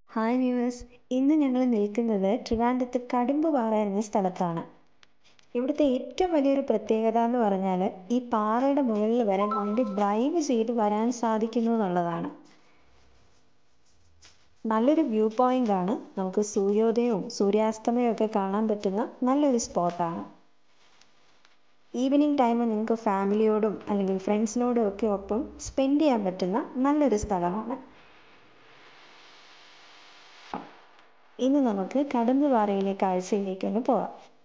hi viewers ഇന്ന് ഞങ്ങൾ നിൽക്കുന്നത് ട്രിവാൻഡ്രത്ത് കടുമ്പുപാറ എന്ന സ്ഥലത്താണ് ഇവിടുത്തെ ഏറ്റവും വലിയൊരു പ്രത്യേകത എന്ന് പറഞ്ഞാൽ ഈ പാറയുടെ മുകളിൽ വരെ വണ്ടി ഡ്രൈവ് ചെയ്ത് വരാൻ സാധിക്കുന്നു എന്നുള്ളതാണ് നല്ലൊരു വ്യൂ പോയിന്റ് ആണ് നമുക്ക് സൂര്യോദയവും സൂര്യാസ്തമയവും ഒക്കെ കാണാൻ പറ്റുന്ന നല്ലൊരു സ്പോട്ടാണ് ഈവനിങ് ടൈം നിങ്ങൾക്ക് ഫാമിലിയോടും അല്ലെങ്കിൽ ഫ്രണ്ട്സിനോടും ഒക്കെ ഒപ്പം സ്പെൻഡ് ചെയ്യാൻ പറ്റുന്ന നല്ലൊരു സ്ഥലമാണ് ഇനി നമുക്ക് കടന്നുപാറയിലെ കാഴ്ചയിലേക്കൊന്ന് പോവാം